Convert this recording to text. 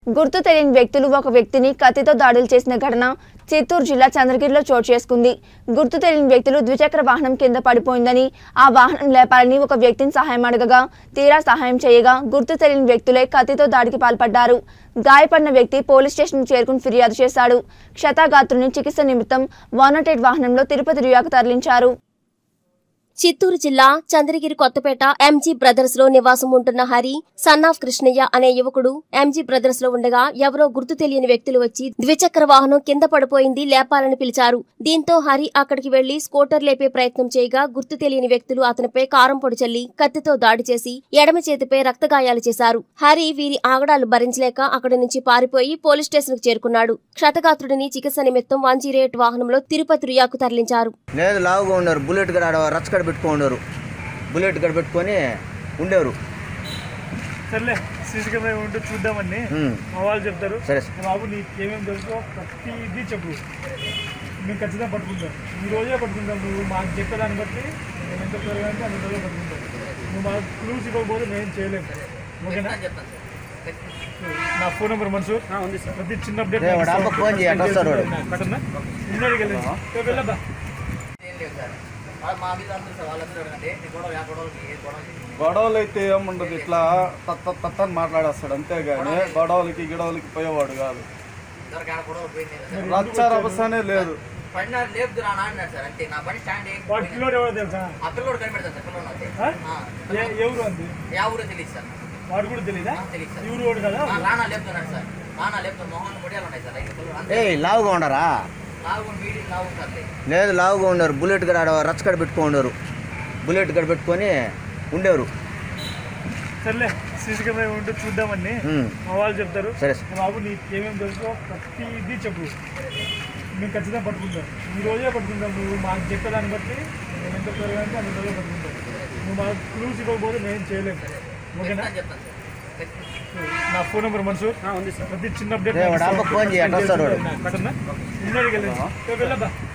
గుర్తు తెలియని వ్యక్తులు ఒక వ్యక్తిని కత్తితో దాడులు చేసిన ఘటన చిత్తూరు జిల్లా చంద్రగిరిలో చోటు చేసుకుంది గుర్తు తెలియని వ్యక్తులు ద్విచక్ర వాహనం కింద పడిపోయిందని ఆ వాహనం లేపాలని ఒక వ్యక్తిని సహాయం అడగగా తీరా సహాయం చేయగా గుర్తు తెలియని వ్యక్తులే కత్తితో దాడికి పాల్పడ్డారు గాయపడిన వ్యక్తి పోలీస్ స్టేషన్కు చేరుకుని ఫిర్యాదు చేశాడు క్షతాగాత్రుని చికిత్స నిమిత్తం వన్ వాహనంలో తిరుపతి రుయాకు తరలించారు చిత్తూరు జిల్లా చంద్రగిరి కొత్తపేట ఎంజీ బ్రదర్స్ లో నివాసం ఉంటున్న హరి సన్ ఆఫ్ కృష్ణయ్య అనే యువకుడు ఎంజీ బ్రదర్స్ లో ఉండగా ఎవరో గుర్తు తెలియని వ్యక్తులు వచ్చి ద్విచక్ర వాహనం కింద పడిపోయింది లేపాలని పిలిచారు దీంతో హరి అక్కడికి వెళ్లి స్కూటర్ లేపే ప్రయత్నం చేయగా గుర్తు తెలియని వ్యక్తులు అతనిపై కారం పొడి చల్లి కత్తితో దాడి చేసి ఎడమ చేతిపై రక్తగాయాలు చేశారు హరి వీరి ఆగడాలు భరించలేక అక్కడి నుంచి పారిపోయి పోలీస్ స్టేషన్ కు చేరుకున్నాడు క్షతగాత్రుడిని చికిత్స నిమిత్తం వన్ వాహనంలో తిరుపతి రుయాకు తరలించారు లేదు లావుగా ఉన్నారు బుల్లెట్ గడ ఆడ రచ్చగడ పెట్టుకున్నారు బుల్లెట్ గడ పెట్టుకొని ఉండేవారు సర్లే సీసీ కెమెరా ఉంటే చూద్దామని ఉమ్. మా వాళ్ళు చెప్తారు సరే బాబు నీకు ఏమేమి తెలుసో ప్రతిదీ చెప్పు మేము ఖచ్చితంగా పట్టుకుంటాం ఈ రోజే పట్టుకుంటాం నువ్వు మాకు చెప్పేదాన్ని బట్టి మేము ఎంత త్వరగా అంటే అంత త్వరగా పట్టుకుంటాం నువ్వు మాకు క్లూస్ ఇవ్వకపోతే మేము చేయలేము ఓకేనా నా ఫోన్ నెంబర్ మనసు ఉంది సార్ ప్రతి చిన్న అప్డేట్ రే, వాడు అబ్బా ఫోన్ చేయి, అటు వస్తాడు వాడు. కట్టన్నా ఉన్నడికి వెళ్ళండి రేపు వెళ్ళబ్బా గొడవలు అయితే ఏముండదు ఇట్లా తత్త తత్త అని మాట్లాడేస్తాడు అంతేగాని గొడవలకి గిడవలకి పోయేవాడు కాదు రచ్చ రభసనే లేదు పడినారు లేపుదురా అని అన్నాడు సార్ అంతే నా బండి స్టాండ్ వాడు పిల్లోడు ఎవరో తెలుసా ఆ పిల్లోడు కనిపెడతాను సార్ పిల్లోడు అంతే ఆ? ఆ, ఏ- ఎవరు అంది యా ఊరో తెలియదు సార్ వాడు కూడా తెలీదా ఆ, తెలీదు సార్ ఎవరు వాడు కదా ఆ, రానా లేపుతున్నాడు సార్ రానా లేపుతున్నా మొహన్ ముడియాలు ఉన్నాయి సార్ ఐదు పిల్లలు అంతే ఏ లావుగా ఉండరా లావు మీడియం లావు ఉంటుంది లేదు లావుగా ఉన్నారు బుల్లెట్ గడ ఆడ రచ్చగడ పెట్టుకున్నారు బుల్లెట్ గడ పెట్టుకొని ఉండేవారు సర్లే సీసీ కెమెరా ఉంటే చూద్దామని ఉమ్. మా వాళ్ళు చెప్తారు సరే బాబు నీకు ఏమేమి తెలుసో ప్రతిదీ చెప్పు మేము ఖచ్చితంగా పట్టుకుంటాం ఈ రోజే పట్టుకుంటాం నువ్వు మాకు చెప్పేదాన్ని బట్టి మేము ఎంత త్వరగా అంటే అంత త్వరగా పట్టుకుంటాం నువ్వు మాకు క్లూస్ ఇవ్వకపోతే మేము చేయలేము ఓకేనా చెప్తాను సార్ నా ఫోన్ నెంబర్ మనసు ఉంది సార్ ప్రతి చిన్న అప్డేట్ రే, వాడు అబ్బా ఫోన్ చేయి, అటు వస్తాడు వాడు. కట్టన్నా ఉన్నడికి వెళ్ళండి రేపు వెళ్ళబ్బా